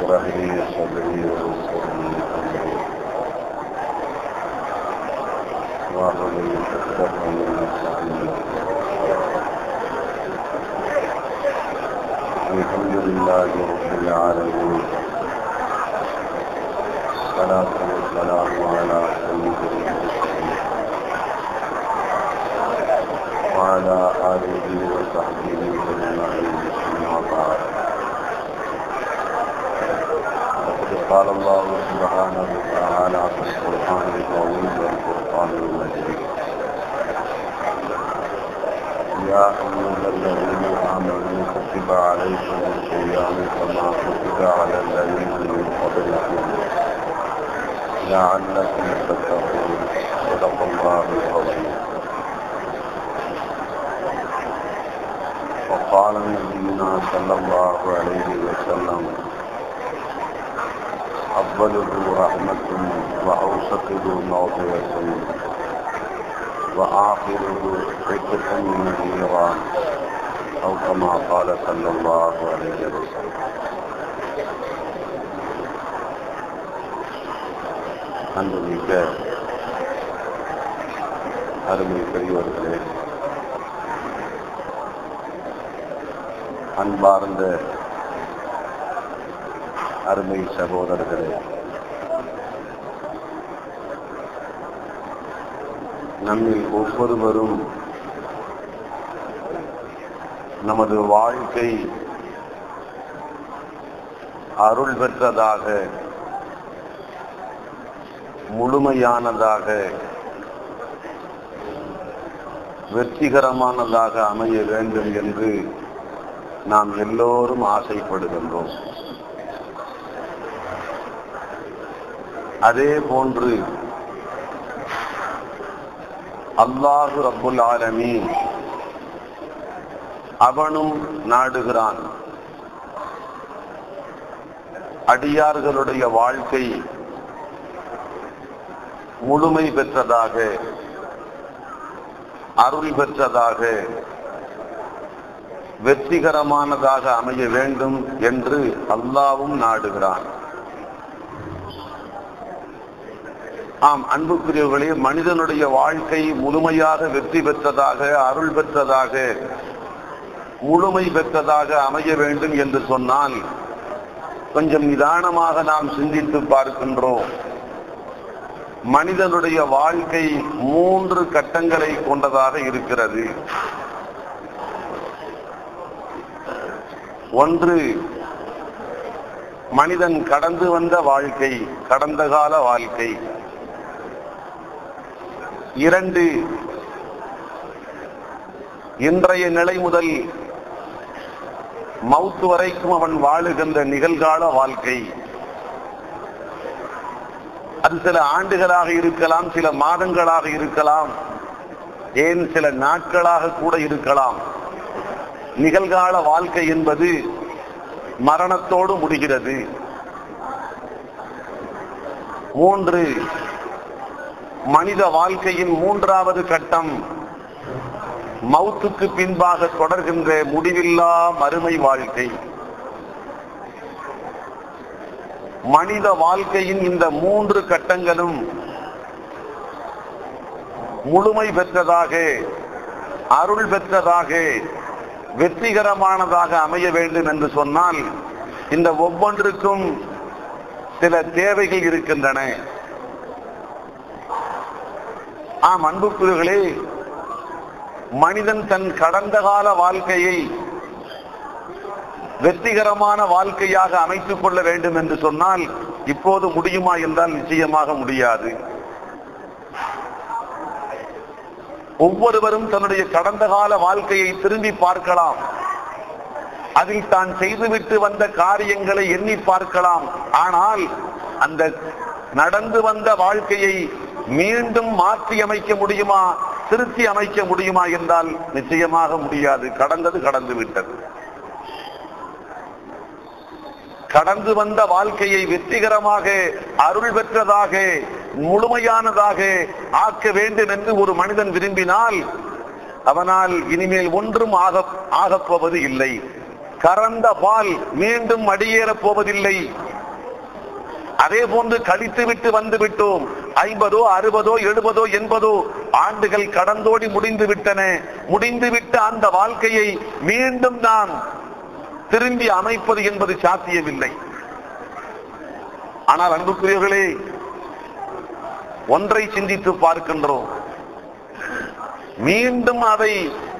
اشرح لي صدري ويسر لي امري واحلل عقدة من لساني الحمد لله رب العالمين الصلاة والسلام على سيد المرسلين وعلى آله وصحبه أجمعين أما بعد وقد قال الله سبحانه وتعالى في القرآن العظيم والقرآن المجيد يا أيها الذين آمنوا كتب عليكم الصيام كما كتب على الذين من قبلكم لعلكم تتقون صدق الله العظيم وقال نبينا صلى الله عليه وسلم أفضله رحمة وأوسطه موضعة وآخره عتق من النيران أو كما قال صلى الله عليه وسلم அன்புமிக்க அருமை பெரியவர்களே அன்பார்ந்த அருமை சகோதரர்களே நம்மில் ஒவ்வொருவரும் நமது வாழ்க்கை அருள் பெற்றதாக முழுமையானதாக வெற்றிகரமானதாக அமைய வேண்டும் என்று நாம் எல்லோரும் ஆசைப்படுகின்றோம் அதே போன்று அல்லாஹு ரப்புல் ஆலமீன் அவனும் நாடுகிறான் அடியார்களுடைய வாழ்க்கை முழுமை பெற்றதாக அருள் பெற்றதாக வெற்றிகரமானதாக அமைய வேண்டும் என்று அல்லாவும் நாடுகிறான் ஆம் அன்புக்குரியவர்களே மனிதனுடைய வாழ்க்கை முழுமையாக வெற்றி பெற்றதாக அருள் பெற்றதாக முழுமை பெற்றதாக அமைய வேண்டும் என்று சொன்னால் கொஞ்சம் நிதானமாக நாம் சிந்தித்து பார்க்கின்றோம் மனிதனுடைய வாழ்க்கை மூன்று கட்டங்களை கொண்டதாக இருக்கிறது ஒன்று மனிதன் கடந்து வந்த வாழ்க்கை கடந்த கால வாழ்க்கை இரண்டு இன்றைய நிலை முதல் மவுத்து வரைக்கும் அவன் வாழுகின்ற நிகழ்கால வாழ்க்கை அது சில ஆண்டுகளாக இருக்கலாம் சில மாதங்களாக இருக்கலாம் ஏன் சில நாட்களாக கூட இருக்கலாம் நிகழ்கால வாழ்க்கை என்பது மரணத்தோடு முடிகிறது மூன்று மனித வாழ்க்கையின் மூன்றாவது கட்டம் மவுத்துக்கு பின்பாக தொடர்கின்ற முடிவில்லா மறுமை வாழ்க்கை மனித வாழ்க்கையின் இந்த மூன்று கட்டங்களும் முழுமை பெற்றதாக அருள் பெற்றதாக வெற்றிகரமானதாக அமைய வேண்டும் என்று சொன்னால் இந்த ஒவ்வொன்றுக்கும் சில தேவைகள் இருக்கின்றன ஆம் அன்புக்குரியர்களே மனிதன் தன் கடந்த கால வாழ்க்கையை வெற்றிகரமான வாழ்க்கையாக அமைத்துக் கொள்ள வேண்டும் என்று சொன்னால் இப்போது முடியுமா என்றால் நிச்சயமாக முடியாது ஒவ்வொருவரும் தன்னுடைய கடந்த கால வாழ்க்கையை திரும்பி பார்க்கலாம் அதில் தான் செய்துவிட்டு வந்த காரியங்களை எண்ணி பார்க்கலாம் ஆனால் அந்த நடந்து வந்த வாழ்க்கையை மீண்டும் மாற்றி அமைக்க முடியுமா திருத்தி அமைக்க முடியுமா என்றால் நிச்சயமாக முடியாது கடந்தது கடந்து விட்டது கடந்து வந்த வாழ்க்கையை வெற்றிகரமாக அருள் பெற்றதாக முழுமையானதாக ஆக்க வேண்டும் என்று ஒரு மனிதன் விரும்பினால் அவனால் இனிமேல் ஒன்றும் ஆக ஆகப்போவது இல்லை கறந்த பால் மீண்டும் அடியேறப் போவதில்லை அதே போன்று கழித்து விட்டு வந்து விட்டோம் ஐம்பதோ அறுபதோ எழுபதோ எண்பதோ ஆண்டுகள் கடந்தோடி முடிந்து விட்டன முடிந்து விட்ட அந்த வாழ்க்கையை மீண்டும் நாம் திரும்பி அமைப்பது என்பது சாத்தியமில்லை ஆனால் அன்புக்குரியவர்களே ஒன்றை சிந்தித்து பார்க்கின்றோம் மீண்டும் அதை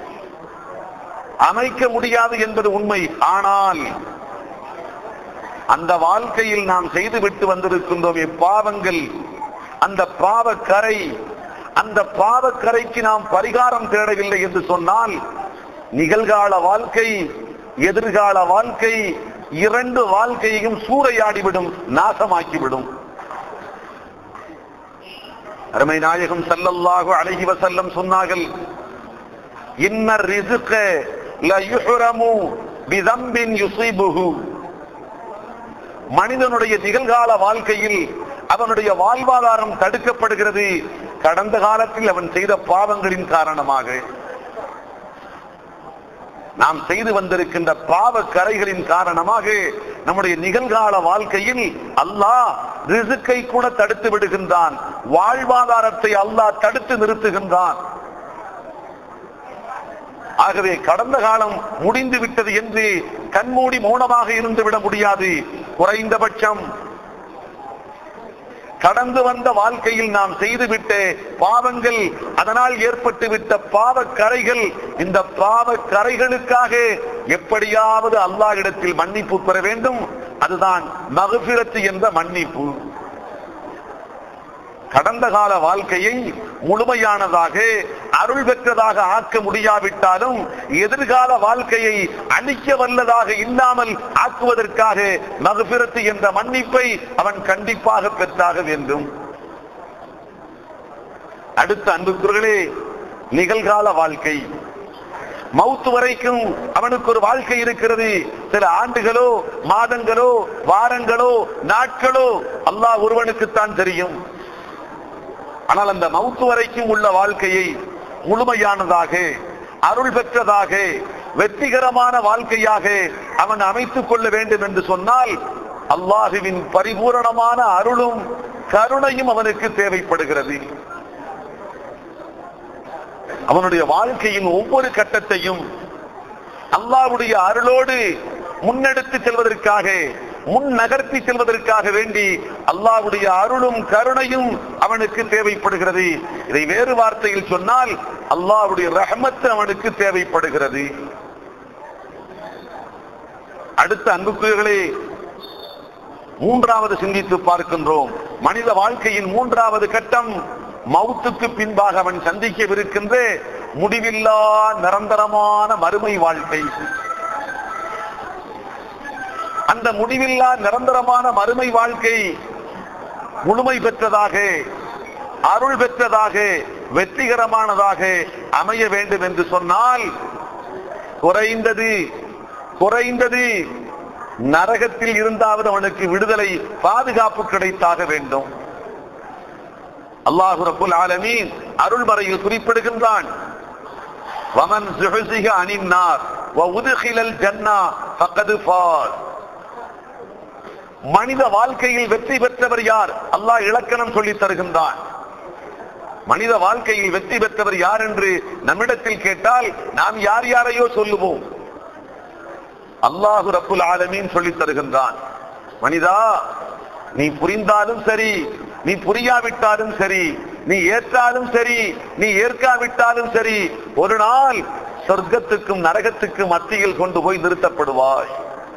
அமைக்க முடியாது என்பது உண்மை ஆனால் அந்த வாழ்க்கையில் நாம் செய்து விட்டு வந்திருக்கின்றோம் பாவங்கள் அந்த பாவக்கரை அந்த பாவக்கரைக்கு நாம் பரிகாரம் தேடவில்லை என்று சொன்னால் நிகழ்கால வாழ்க்கை எதிர்கால வாழ்க்கை இரண்டு வாழ்க்கையையும் சூறையாடிவிடும் நாசமாக்கிவிடும் அருமை நாயகம் ஸல்லல்லாஹு அலைஹி வஸல்லம் சொன்னார்கள் இன்ன ரிஸ்க ல யுஹ்ரமு பிதம்பின் யுஸீபுஹு மனிதனுடைய நிகழ்கால வாழ்க்கையில் அவனுடைய வாழ்வாதாரம் தடுக்கப்படுகிறது கடந்த காலத்தில் அவன் செய்த பாவங்களின் காரணமாக நாம் செய்து வந்திருக்கின்ற பாவ கரைகளின் காரணமாக நம்முடைய நிகழ்கால வாழ்க்கையில் அல்லாஹ் ரிசுக்கை கூட தடுத்து விடுகின்றான் வாழ்வாதாரத்தை அல்லாஹ் தடுத்து நிறுத்துகின்றான் ஆகவே கடந்த காலம் முடிந்து விட்டது என்று கண்மூடி மௌனமாக இருந்து விட முடியாது குறைந்தபட்சம் கடந்து வந்த வாழ்க்கையில் நாம் செய்துவிட்ட பாவங்கள் அதனால் ஏற்பட்டு விட்ட பாவ கரைகள் இந்த பாவ கரைகளுக்காக எப்படியாவது அல்லாஹ்விடத்தில் மன்னிப்பு பெற வேண்டும் அதுதான் மகபிரத்து என்ற மன்னிப்பு கடந்த கால வாழ்க்கையை முழுமையானதாக அருள் பெற்றதாக ஆக்க முடியாவிட்டாலும் எதிர்கால வாழ்க்கையை அழிக்க வல்லதாக இல்லாமல் ஆக்குவதற்காக மகபிரத்து என்ற மன்னிப்பை அவன் கண்டிப்பாக பெற்றாக வேண்டும் அடுத்த அன்புக்குறர்களே நிகழ்கால வாழ்க்கை மவுத்து வரைக்கும் அவனுக்கு ஒரு வாழ்க்கை இருக்கிறது சில ஆண்டுகளோ மாதங்களோ வாரங்களோ நாட்களோ அல்லாஹ் ஒருவனுக்குத்தான் தெரியும் ஆனால் அந்த மவுத்து வரைக்கும் உள்ள வாழ்க்கையை முழுமையானதாக அருள் பெற்றதாக வெற்றிகரமான வாழ்க்கையாக அவன் அமைத்துக் கொள்ள வேண்டும் என்று சொன்னால் அல்லாஹுவின் பரிபூரணமான அருளும் கருணையும் அவனுக்கு தேவைப்படுகிறது அவனுடைய வாழ்க்கையின் ஒவ்வொரு கட்டத்தையும் அல்லாஹ்வுடைய அருளோடு முன்னெடுத்து செல்வதற்காக முன் நகர்த்தி செல்வதற்காக வேண்டி அல்லாஹ்வுடைய அருளும் கருணையும் அவனுக்கு தேவைப்படுகிறது இதை வேறு வார்த்தையில் சொன்னால் அல்லாஹ்வுடைய ரஹமத்து அவனுக்கு தேவைப்படுகிறது அடுத்த அன்புக்குரியர்களே மூன்றாவது சிந்தித்து பார்க்கின்றோம் மனித வாழ்க்கையின் மூன்றாவது கட்டம் மவுத்துக்கு பின்பாக அவன் சந்திக்கவிருக்கின்ற முடிவில்லா நிரந்தரமான மறுமை வாழ்க்கை அந்த முடிவில்லா நிரந்தரமான மறுமை வாழ்க்கை முழுமை பெற்றதாக அருள் பெற்றதாக வெற்றிகரமானதாக அமைய வேண்டும் என்று சொன்னால் குறைந்தது குறைந்தது நரகத்தில் இருந்தாவது அவனுக்கு விடுதலை பாதுகாப்பு கிடைத்தாக வேண்டும் அல்லாஹு ரப்புல் ஆலமீன் அருள்மறையில் குறிப்பிடுகின்றான் வமன் ஜுஹ்ஸிஹ அனின் நார் வ உத்கிலல் ஜன்னா ஃபக்கது ஃபாஸ் மனித வாழ்க்கையில் வெற்றி பெற்றவர் யார் அல்லாஹ் இலக்கணம் சொல்லி தருகின்றான் மனித வாழ்க்கையில் வெற்றி பெற்றவர் யார் என்று நம்மிடத்தில் கேட்டால் நாம் யார் யாரையோ சொல்லுவோம் அல்லாஹு ரப்புல் ஆலமீன் சொல்லி தருகின்றான் மனிதா நீ புரிந்தாலும் சரி நீ புரியாவிட்டாலும் சரி நீ ஏற்றாலும் சரி நீ ஏற்காவிட்டாலும் சரி ஒரு நாள் சொர்க்கத்துக்கும் நரகத்துக்கும் மத்தியில் கொண்டு போய் நிறுத்தப்படுவாய்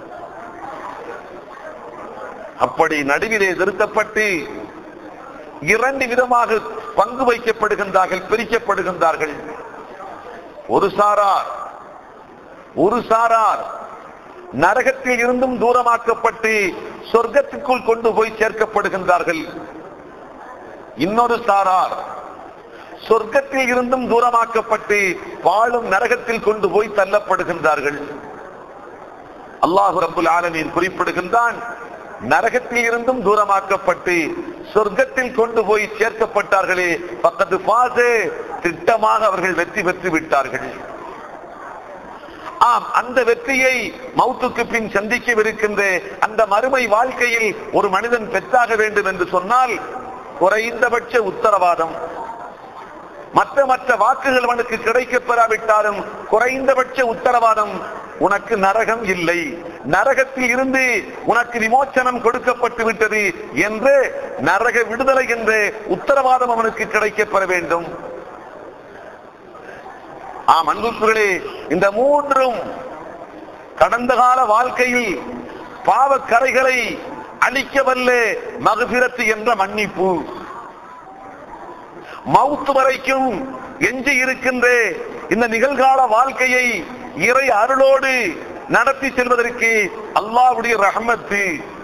அப்படி நடுவிலே நிறுத்தப்பட்டு இரண்டு விதமாக பங்கு வைக்கப்படுகின்றார்கள் பிரிக்கப்படுகின்றார்கள் ஒரு சாரார் ஒரு சாரார் நரகத்தில் இருந்தும் தூரமாக்கப்பட்டு சொர்க்கத்துக்குள் கொண்டு போய் சேர்க்கப்படுகின்றார்கள் இன்னொரு சாரார் சொர்க்கத்தில் இருந்தும் தூரமாக்கப்பட்டு வாழும் நரகத்தில் கொண்டு போய் தள்ளப்படுகின்றார்கள் அல்லாஹு ரப்புல் ஆலமீன் குறிப்பிடுகின்றான் நரகத்தில் இருந்தும் தூரமாக்கப்பட்டு சொர்க்கத்தில் கொண்டு போய் சேர்க்கப்பட்டார்களே பக்கத்து பாசு திட்டமாக அவர்கள் வெற்றி பெற்று விட்டார்கள் ஆம் அந்த வெற்றியை மௌத்துக்கு பின் சந்திக்கவிருக்கின்ற அந்த மறுமை வாழ்க்கையில் ஒரு மனிதன் பெற்றாக வேண்டும் என்று சொன்னால் குறைந்தபட்ச உத்தரவாதம் மற்ற மற்ற வாக்குகள் அவனுக்கு கிடைக்கப் பெறாவிட்டாலும் குறைந்தபட்ச உத்தரவாதம் உனக்கு நரகம் இல்லை நரகத்தில் இருந்து உனக்கு விமோச்சனம் கொடுக்கப்பட்டு விட்டது என்று நரக விடுதலை என்ற உத்தரவாதம் அவனுக்கு கிடைக்கப் பெற வேண்டும் ஆம் அன்புக்குகளே இந்த மூன்றும் கடந்த கால வாழ்க்கையில் பாவக்கரைகளை அழிக்கவல்ல மகபிரத்து என்ற மன்னிப்பு மவுத்து வரைக்கும் எஞ்சி இருக்கின்ற இந்த நிகழ்கால வாழ்க்கையை இறை அருளோடு நடத்தி செல்வதற்கு அல்லாஹ்வுடைய ரஹமத்து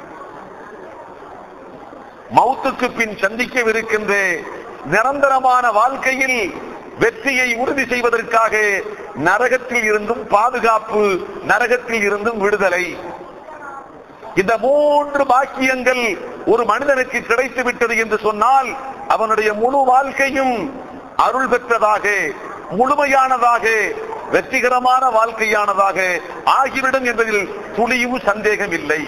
மவுத்துக்கு பின் சந்திக்கவிருக்கின்ற நிரந்தரமான வாழ்க்கையில் வெற்றியை உறுதி செய்வதற்காக நரகத்தில் இருந்தும் பாதுகாப்பு நரகத்தில் இருந்தும் விடுதலை இந்த மூன்று பாக்கியங்கள் ஒரு மனிதனுக்கு கிடைத்து விட்டது என்று சொன்னால் அவனுடைய முழு வாழ்க்கையும் அருள் பெற்றதாக முழுமையானதாக வெற்றிகரமான வாழ்க்கையானதாக ஆகிவிடும் என்பதில் துளியும் சந்தேகம் இல்லை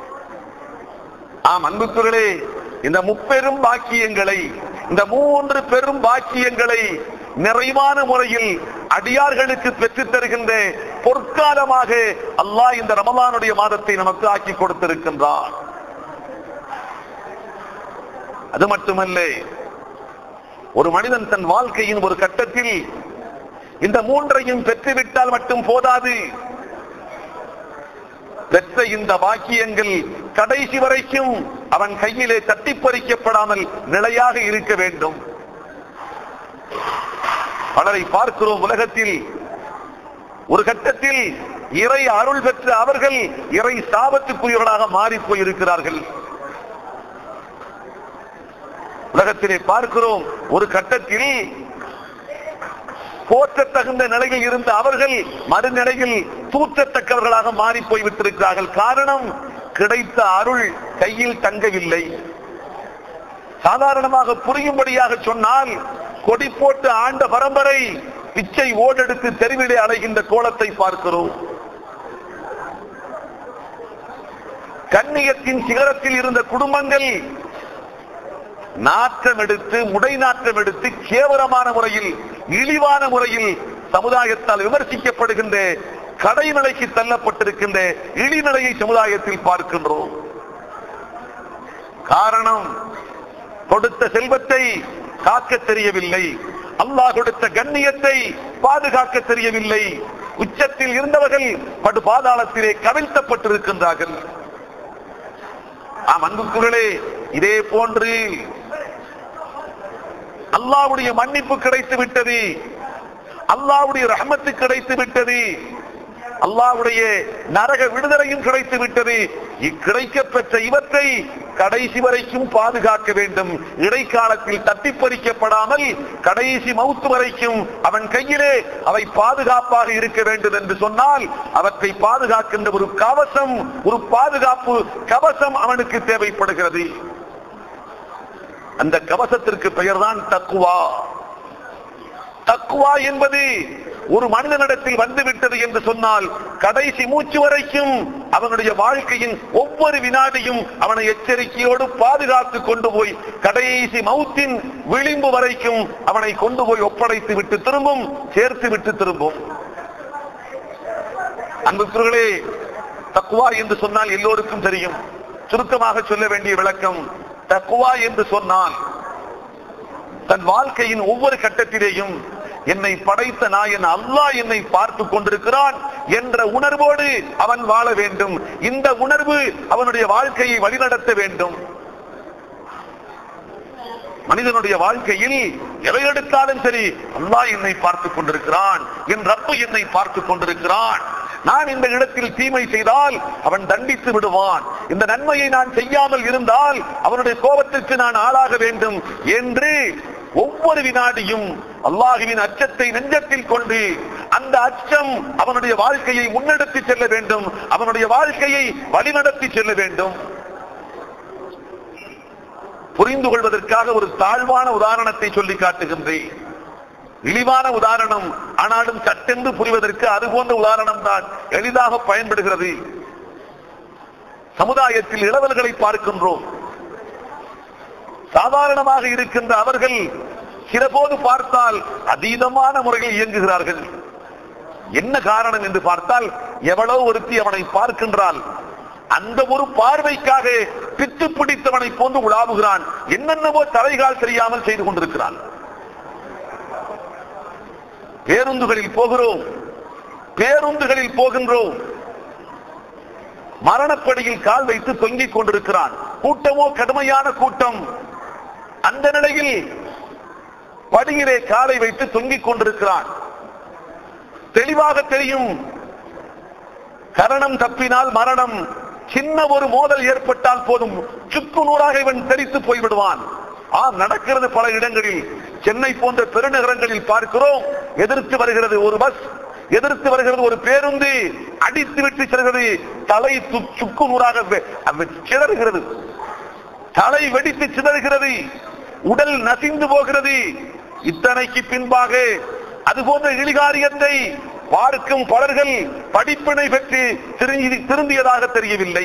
ஆம் அன்புக்குகளே இந்த முப்பெரும் பாக்கியங்களை இந்த மூன்று பெரும் பாக்கியங்களை நிறைவான முறையில் அடியார்களுக்கு பெற்றுத் தருகின்ற பொற்காலமாக அல்லாஹ் இந்த ரமலானுடைய மாதத்தை நமக்கு ஆக்கி கொடுத்திருக்கின்றார் அது மட்டுமல்ல ஒரு மனிதன் தன் வாழ்க்கையின் ஒரு கட்டத்தில் இந்த மூன்றையும் பெற்றுவிட்டால் மட்டும் போதாது பெற்ற இந்த பாக்கியங்கள் கடைசி வரைக்கும் அவன் கையிலே தட்டி பறிக்கப்படாமல் நிலையாக இருக்க வேண்டும் பலரை பார்க்கிறோம் உலகத்தில் ஒரு கட்டத்தில் இறை அருள் பெற்ற அவர்கள் இறை சாபத்துக்குரியவர்களாக மாறி போயிருக்கிறார்கள் உலகத்திலே பார்க்கிறோம் ஒரு கட்டத்தில் போற்றத் தகுந்த நிலையில் இருந்த அவர்கள் மறுநிலையில் தூற்றத்தக்கவர்களாக மாறி போய்விட்டிருக்கிறார்கள் காரணம் கிடைத்த அருள் கையில் தங்கவில்லை சாதாரணமாக புரியும்படியாக சொன்னால் கொடி போட்டு ஆண்ட பரம்பரை பிச்சை ஓடெடுத்து தெருவிலே அலைகின்ற கோலத்தை பார்க்கிறோம் கண்ணியத்தின் சிகரத்தில் இருந்த குடும்பங்கள் நாற்றம் எடுத்து முடை நாற்றம் எடுத்து கேவலமான முறையில் இழிவான முறையில் சமுதாயத்தால் விமர்சிக்கப்படுகின்ற கடைநிலைக்கு தள்ளப்பட்டிருக்கின்ற இழிநிலையை சமுதாயத்தில் பார்க்கின்றோம் காரணம் கொடுத்த செல்வத்தை காக்க தெரியவில்லை அல்லாஹ் கொடுத்த கண்ணியத்தை பாதுகாக்க தெரியவில்லை உச்சத்தில் இருந்தவர்கள் படு பாதாளத்திலே கவிழ்த்தப்பட்டிருக்கின்றார்கள் ஆம் அன்புக்குகளே இதே போன்று அல்லாவுடைய மன்னிப்பு கிடைத்து விட்டது அல்லாவுடைய ரஹமத்து கிடைத்து விட்டது அல்லாவுடைய நரக விடுதலையும் கிடைத்து விட்டது இக்கிடைக்க பெற்ற இவற்றை கடைசி வரைக்கும் பாதுகாக்க வேண்டும் இடைக்காலத்தில் தட்டி பறிக்கப்படாமல் கடைசி மவுத்து வரைக்கும் அவன் கையிலே அவை பாதுகாப்பாக இருக்க வேண்டும் என்று சொன்னால் அவற்றை பாதுகாக்கின்ற ஒரு கவசம் ஒரு பாதுகாப்பு கவசம் அவனுக்கு தேவைப்படுகிறது அந்த கவசத்திற்கு பெயர்தான் தக்குவா தக்குவா என்பது ஒரு மனிதனிடத்தில் வந்துவிட்டது என்று சொன்னால் கடைசி மூச்சு வரைக்கும் அவனுடைய வாழ்க்கையின் ஒவ்வொரு வினாடியும் அவனை எச்சரிக்கையோடு பாதுகாத்து கொண்டு போய் கடைசி மௌத்தின் விளிம்பு வரைக்கும் அவனை கொண்டு போய் ஒப்படைத்து விட்டு திரும்பும் சேர்த்து விட்டு திரும்பும் அன்புக்குர்களே தக்குவா என்று சொன்னால் எல்லோருக்கும் தெரியும் சுருக்கமாக சொல்ல வேண்டிய விளக்கம் தக்குவா என்று சொன்னால் தன் வாழ்க்கையின் ஒவ்வொரு கட்டத்திலேயும் என்னை படைத்த நாயன் அல்லாஹ் என்னை பார்த்து கொண்டிருக்கிறான் என்ற உணர்வோடு அவன் வாழ வேண்டும் இந்த உணர்வு அவனுடைய வாழ்க்கையை வழிநடத்த வேண்டும் மனிதனுடைய வாழ்க்கையில் எதை எடுத்தாலும் சரி அல்லாஹ் என்னை பார்த்துக் கொண்டிருக்கிறான் என் ரப்பு என்னை பார்த்துக் கொண்டிருக்கிறான் நான் இந்த இடத்தில் தீமை செய்தால் அவன் தண்டித்து விடுவான் இந்த நன்மையை நான் செய்யாமல் இருந்தால் அவனுடைய கோபத்திற்கு நான் ஆளாக வேண்டும் என்று ஒவ்வொரு வினாடியும் அல்லாஹுவின் அச்சத்தை நெஞ்சத்தில் கொண்டு அந்த அச்சம் அவனுடைய வாழ்க்கையை முன்னெடுத்து செல்ல வேண்டும் அவனுடைய வாழ்க்கையை வழிநடத்தி செல்ல வேண்டும் புரிந்து கொள்வதற்காக ஒரு தாழ்வான உதாரணத்தை சொல்லி காட்டுகின்றேன் இழிவான உதாரணம் ஆனாலும் சட்டென்று புரிவதற்கு அது போன்ற உதாரணம் தான் எளிதாக பயன்படுகிறது சமுதாயத்தில் இளவல்களை பார்க்கின்றோம் சாதாரணமாக இருக்கின்ற அவர்கள் சிலபோது பார்த்தால் அதீதமான முறையில் இயங்குகிறார்கள் என்ன காரணம் என்று பார்த்தால் எவ்வளவு ஒருத்தி அவனை பார்க்கின்றால் அந்த ஒரு பார்வைக்காக பித்து பிடித்தவனை போன்று உலாவுகிறான் என்னென்னவோ தலைகால் தெரியாமல் செய்து கொண்டிருக்கிறான் பேருந்துகளில் போகிறோம் பேருந்துகளில் போகின்றோம் மரணப்படியில் கால் வைத்து தொங்கிக் கொண்டிருக்கிறான் கூட்டமோ கடுமையான கூட்டம் அந்த நிலையில் படியிலே காலை வைத்து தொங்கிக் கொண்டிருக்கிறான் தெளிவாக தெரியும் கரணம் தப்பினால் மரணம் சின்ன ஒரு மோதல் ஏற்பட்டால் போதும் சுக்கு நூறாக இவன் தெரித்து போய்விடுவான் ஆம் நடக்கிறது பல இடங்களில் சென்னை போன்ற பெருநகரங்களில் பார்க்கிறோம் எதிர்த்து வருகிறது ஒரு பஸ் எதிர்த்து வருகிறது ஒரு பேருந்து அடித்து விட்டு செல்கிறது தலை து- சுக்கு நூறாக வெ- வெ- சிதறுகிறது தலை வெடித்து சிதறுகிறது உடல் நசிந்து போகிறது இத்தனைக்கு பின்பாக அது போன்ற இழிகாரியத்தை பார்க்கும் பலர்கள் படிப்பினை பெற்று திரும்பி- திரும்பியதாக தெரியவில்லை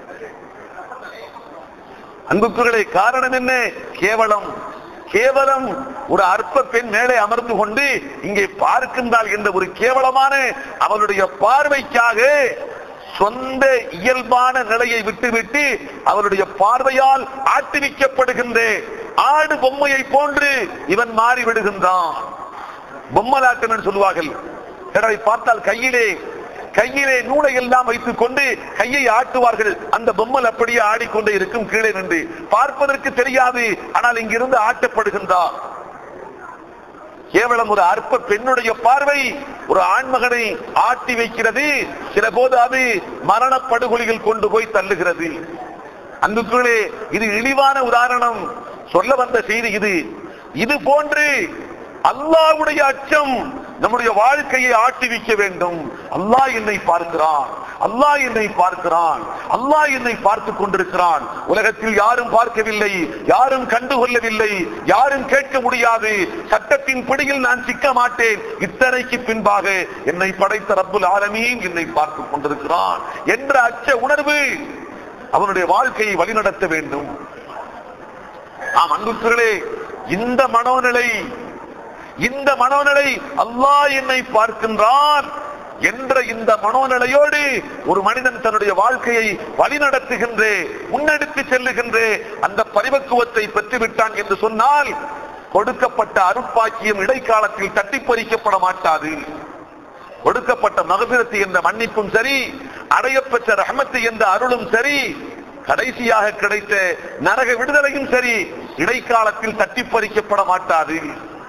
அன்புக்குகளே காரணம் என்ன கேவலம் கேவலம் ஒரு அற்ப பெண் மேலே அமர்ந்து கொண்டு இங்கே பார்க்கின்றாள் என்ற ஒரு கேவலமான அவளுடைய பார்வைக்காக சொந்த இயல்பான நிலையை விட்டுவிட்டு அவருடைய பார்வையால் ஆட்டிவிக்கப்படுகின்ற ஆடு பொம்மையை போன்று இவன் மாறி விடுகின்றான் பொம்மலாட்டம் என்று சொல்லுவார்கள் சிலரை பார்த்தால் கையிலே கையிலே நூலை எல்லாம் வைத்துக் கொண்டு கையை ஆட்டுவார்கள் அந்த பொம்மல் அப்படியே ஆடிக்கொண்டே இருக்கும் கீழே நின்று பார்ப்பதற்கு தெரியாது ஆனால் இங்கிருந்து ஆட்டப்படுகின்றார் கேவலம் ஒரு அற்ப பெண்ணுடைய பார்வை ஒரு ஆண்மகனை ஆட்டி வைக்கிறது சில போது அது மரணப்படுகொலிகள் கொண்டு போய் தள்ளுகிறது அன்புக்குள்ளே இது இழிவான உதாரணம் சொல்ல வந்த செய்தி இது இது போன்று அல்லாஹ்வுடைய அச்சம் நம்முடைய வாழ்க்கையை ஆட்டிவிக்க வேண்டும் அல்லாஹ் என்னை பார்க்கிறான் அல்லாஹ் என்னை பார்க்கிறான் அல்லாஹ் என்னை பார்த்துக் கொண்டிருக்கிறான் உலகத்தில் யாரும் பார்க்கவில்லை யாரும் கண்டுகொள்ளவில்லை யாரும் கேட்க முடியாது சட்டத்தின் பிடியில் நான் சிக்க மாட்டேன் இத்தனைக்கு பின்பாக என்னை படைத்த ரப்புல் ஆலமீன் என்னை பார்த்துக் கொண்டிருக்கிறான் என்ற அச்ச உணர்வு அவனுடைய வாழ்க்கையை வழிநடத்த வேண்டும் ஆம் அன்புக்குகளே இந்த மனோநிலை இந்த மனோநிலை அல்லாஹ் என்னை பார்க்கின்றான் என்ற இந்த மனோநிலையோடு ஒரு மனிதன் தன்னுடைய வாழ்க்கையை வழிநடத்துகின்ற முன்னெடுத்து செல்லுகின்ற அந்த பரிபக்குவத்தை பெற்றுவிட்டான் என்று சொன்னால் கொடுக்கப்பட்ட அருட்பாக்கியம் இடைக்காலத்தில் தட்டி பறிக்கப்பட மாட்டாது கொடுக்கப்பட்ட மகபிரத்து என்ற மன்னிப்பும் சரி அடையப்பெற்ற ரஹமத்து என்ற அருளும் சரி கடைசியாக கிடைத்த நரக விடுதலையும் சரி இடைக்காலத்தில் தட்டி பறிக்கப்பட மாட்டாது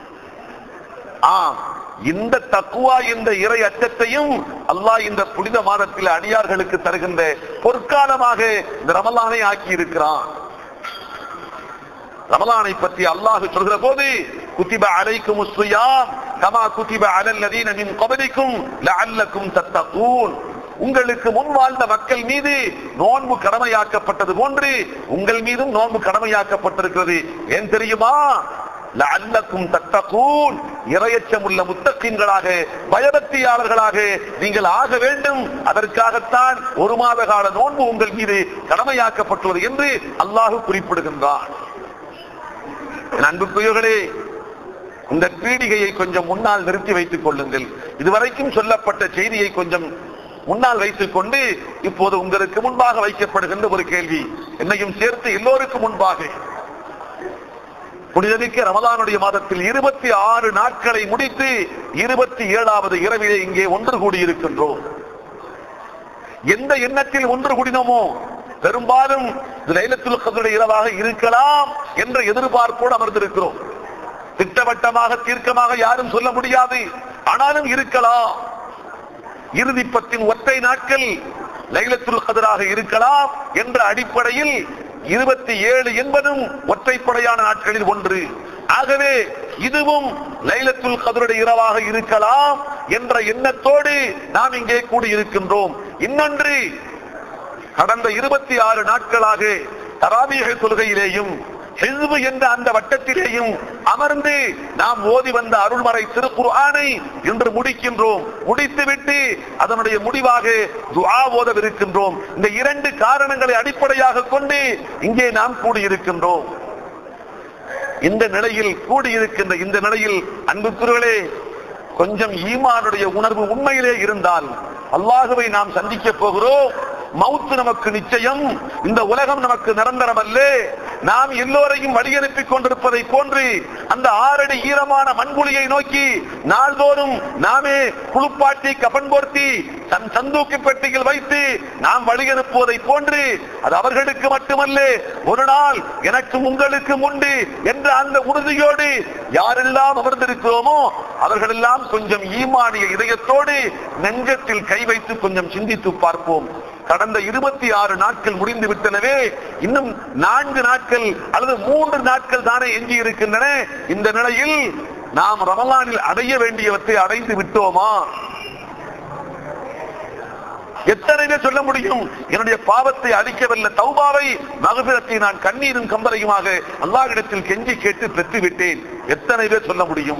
ஆம் இந்த தக்குவா இந்த இறை அச்சத்தையும் அல்லாஹ் இந்த புனித மாதத்தில் அடியார்களுக்கு தருகின்ற பொற்காலமாக இந்த ரமலானை ஆக்கி இருக்கிறான் ரமலானை பற்றி அல்லாஹ் சொல்கிற போது குத்திப அலைக்கும் சுயாம் கமா குத்திப அலல் நதீன மின் கபலிக்கும் லஅல்லக்கும் தத்தகூன் உங்களுக்கு முன் வாழ்ந்த மக்கள் மீது நோன்பு கடமையாக்கப்பட்டது போன்று உங்கள் மீதும் நோன்பு கடமையாக்கப்பட்டிருக்கிறது ஏன் தெரியுமா லஅல்லக்கும் தத்தகூன் இரையச்சம் உள்ள முத்தக்கின்களாக பயபக்தியாளர்களாக நீங்கள் ஆக வேண்டும் அதற்காகத்தான் ஒரு மாத கால நோன்பு உங்கள் மீது கடமையாக்கப்பட்டுள்ளது என்று அல்லாஹ் குறிப்பிடுகின்றான் என் அன்புக்குரியவர்களே இந்த பீடிகையை கொஞ்சம் முன்னால் நிறுத்தி வைத்துக் கொள்ளுங்கள் இதுவரைக்கும் சொல்லப்பட்ட செய்தியை கொஞ்சம் முன்னால் வைத்துக் கொண்டு இப்போது உங்களுக்கு முன்பாக வைக்கப்படுகின்ற ஒரு கேள்வி என்னையும் சேர்த்து எல்லோருக்கும் முன்பாக புனிதமிக்க ரமலானுடைய மாதத்தில் இருபத்தி ஆறு நாட்களை முடித்து இருபத்தி ஏழாவது இரவிலே இங்கே ஒன்று கூடியிருக்கின்றோம் எந்த எண்ணத்தில் ஒன்று கூடினோமோ பெரும்பாலும் இது லைலத்துல் கதருடைய இரவாக இருக்கலாம் என்ற எதிர்பார்ப்போடு அமர்ந்திருக்கிறோம் திட்டவட்டமாக தீர்க்கமாக யாரும் சொல்ல முடியாது ஆனாலும் இருக்கலாம் இறுதிப்பத்தின் ஒற்றை நாட்கள் லைலத்துல் கதராக இருக்கலாம் என்ற அடிப்படையில் இருபத்தி ஏழு என்பதும் ஒற்றைப்படையான நாட்களில் ஒன்று ஆகவே இதுவும் லைலத்துல் கதருடைய இரவாக இருக்கலாம் என்ற எண்ணத்தோடு நாம் இங்கே கூடியிருக்கின்றோம் இன்னொன்று கடந்த இருபத்தி ஆறு நாட்களாக தராவீக தொழுகையிலேயும் ஹிஸ்பு என்ற அந்த வட்டத்திலேயும் அமர்ந்து நாம் ஓதி வந்த அருள்மறை திருக்குர்ஆனை இன்று முடிக்கின்றோம் முடித்துவிட்டு அதனுடைய முடிவாக துஆ ஓதவிருக்கின்றோம் இந்த இரண்டு காரணங்களை அடிப்படையாக கொண்டு இங்கே நாம் கூடியிருக்கின்றோம் இந்த நிலையில் கூடியிருக்கின்ற இந்த நிலையில் அன்புக்குறவர்களே கொஞ்சம் ஈமானுடைய உணர்வு உண்மையிலே இருந்தால் அல்லாஹுவை நாம் சந்திக்க போகிறோம் மவுத்து நமக்கு நிச்சயம் இந்த உலகம் நமக்கு நிரந்தரம் அல்ல நாம் எல்லோரையும் வழியனுப்பி கொண்டிருப்பதை போன்று அந்த ஆறடி ஈரமான மண்புலியை நோக்கி நாள்தோறும் நாமே குளிப்பாட்டி கபன் போர்த்தி தன் சந்தூக்கு பெட்டியில் வைத்து நாம் வழியனுப்புவதை போன்று அது அவர்களுக்கு மட்டுமல்ல ஒரு நாள் எனக்கும் உங்களுக்கும் உண்டு என்ற அந்த உறுதியோடு யாரெல்லாம் அமர்ந்திருக்கிறோமோ அவர்களெல்லாம் கொஞ்சம் ஈமானிய இதயத்தோடு நெஞ்சத்தில் கை வைத்து கொஞ்சம் சிந்தித்து பார்ப்போம் கடந்த இருபத்தி ஆறு நாட்கள் முடிந்து விட்டனவே இன்னும் நான்கு நாட்கள் அல்லது மூன்று நாட்கள் தானே எஞ்சி இருக்கின்றன இந்த நிலையில் நாம் ரமலானில் அடைய வேண்டியவற்றை அடைந்து விட்டோமா எத்தனை பேர் சொல்ல முடியும் என்னுடைய பாவத்தை அழிக்கவல்ல தௌபாவை மகபிரத்தை நான் கண்ணீரும் கம்பரையுமாக அல்லாஹ்விடத்தில் கெஞ்சி கேட்டு பெற்று விட்டேன் எத்தனை பேர் சொல்ல முடியும்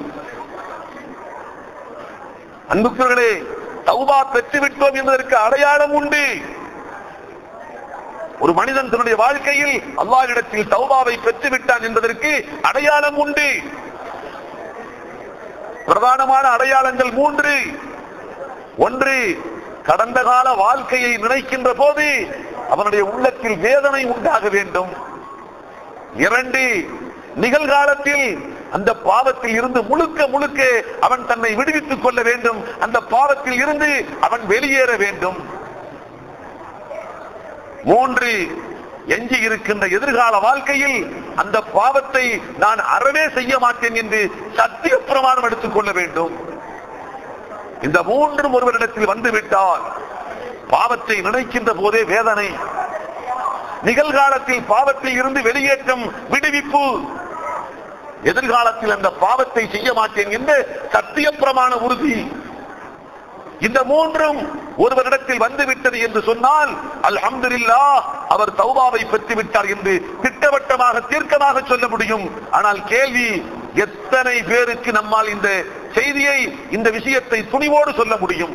அன்புக்குர்களே தௌபா பெற்று விட்டோம் என்பதற்கு அடையாளம் உண்டு ஒரு மனிதன் தன்னுடைய வாழ்க்கையில் அல்லாஹ்விடத்தில் தௌபாவை பெற்று விட்டான் என்பதற்கு அடையாளம் உண்டு பிரதானமான அடையாளங்கள் மூன்று ஒன்று கடந்த கால வாழ்க்கையை நினைக்கின்ற போது அவனுடைய உள்ளத்தில் வேதனை உண்டாக வேண்டும் இரண்டு நிகழ்காலத்தில் அந்த பாவத்தில் இருந்து முழுக்க முழுக்க அவன் தன்னை விடுவித்துக் கொள்ள வேண்டும் அந்த பாவத்தில் இருந்து அவன் வெளியேற வேண்டும் மூன்று எஞ்சி இருக்கின்ற எதிர்கால வாழ்க்கையில் அந்த பாவத்தை நான் அறவே செய்ய மாட்டேன் என்று சத்திய பிரமாணம் எடுத்துக் கொள்ள வேண்டும் இந்த மூன்றும் ஒருவரிடத்தில் வந்துவிட்டால் பாவத்தை நினைக்கின்ற போதே வேதனை நிகழ்காலத்தில் பாவத்தில் இருந்து வெளியேற்றம் விடுவிப்பு எதிர்காலத்தில் அந்த பாவத்தை செய்ய மாட்டேன் என்று சத்திய பிரமாண உறுதி இந்த மூன்றும் ஒருவரிடத்தில் வந்துவிட்டது என்று சொன்னால் அல்ஹம்துலில்லா அவர் தௌபாவை பெற்று விட்டார் என்று திட்டவட்டமாக தீர்க்கமாக சொல்ல முடியும் ஆனால் கேள்வி எத்தனை பேருக்கு நம்மால் இந்த செய்தியை இந்த விஷயத்தை துணிவோடு சொல்ல முடியும்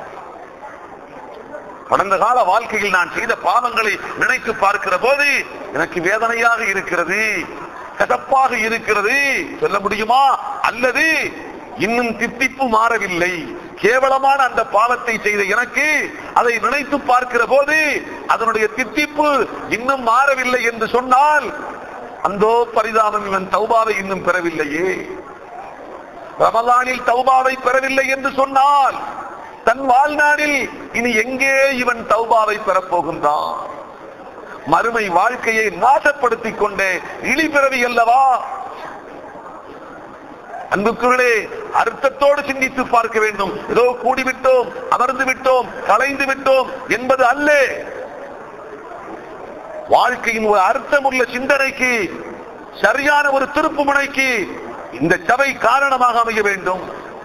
கடந்த கால வாழ்க்கையில் நான் செய்த பாவங்களை நினைத்து பார்க்கிற போது எனக்கு வேதனையாக இருக்கிறது கசப்பாக இருக்கிறது சொல்ல முடியுமா அல்லது இன்னும் தித்திப்பு மாறவில்லை கேவலமான அந்த பாவத்தை செய்த எனக்கு அதை நினைத்து பார்க்கிற போது அதனுடைய தித்திப்பு இன்னும் மாறவில்லை என்று சொன்னால் அந்தோ பரிதாபம் இவன் தௌபாவை இன்னும் பெறவில்லையே ரமலானில் தௌபாவை பெறவில்லை என்று சொன்னால் தன் வாழ்நாளில் இனி எங்கே இவன் தௌபாவை பெறப்போகின்றான் மறுமை வாழ்க்கையை நாசப்படுத்திக் கொண்டே இழிபிறவி அல்லவா அன்புக்குள்ளே அர்த்தத்தோடு சிந்தித்து பார்க்க வேண்டும் ஏதோ கூடிவிட்டோம் அமர்ந்து விட்டோம் கலைந்து விட்டோம் என்பது அல்ல வாழ்க்கையின் ஒரு அர்த்தமுள்ள சிந்தனைக்கு சரியான ஒரு திருப்பு முனைக்கு இந்த சபை காரணமாக அமைய வேண்டும்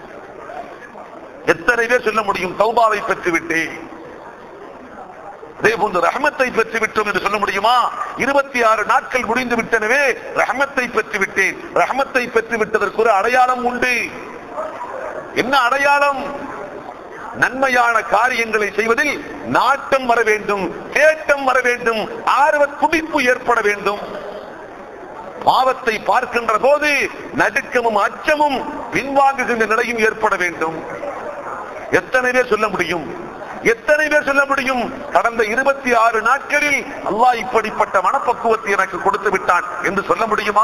எத்தனை பேர் சொல்ல முடியும் தௌபாவை பெற்றுவிட்டேன் அதே போன்று ரஹமத்தை பெற்று விட்டோம் என்று சொல்ல முடியுமா இருபத்தி ஆறு நாட்கள் முடிந்து விட்டனவே ரஹமத்தை பெற்று விட்டேன் ரஹமத்தை பெற்று விட்டதற்கு ஒரு அடையாளம் உண்டு என்ன அடையாளம் நன்மையான காரியங்களை செய்வதில் நாட்டம் வர வேண்டும் தேட்டம் வர வேண்டும் ஆர்வ துடிப்பு ஏற்பட வேண்டும் பாவத்தை பார்க்கின்ற போது நடுக்கமும் அச்சமும் பின்வாங்குகின்ற நிலையும் ஏற்பட வேண்டும் எத்தனை பேர் சொல்ல முடியும் எத்தனை பேர் சொல்ல முடியும் கடந்த இருபத்தி ஆறு நாட்களில் அல்லாஹ் இப்படிப்பட்ட மனப்பக்குவத்தை எனக்கு கொடுத்து விட்டான் என்று சொல்ல முடியுமா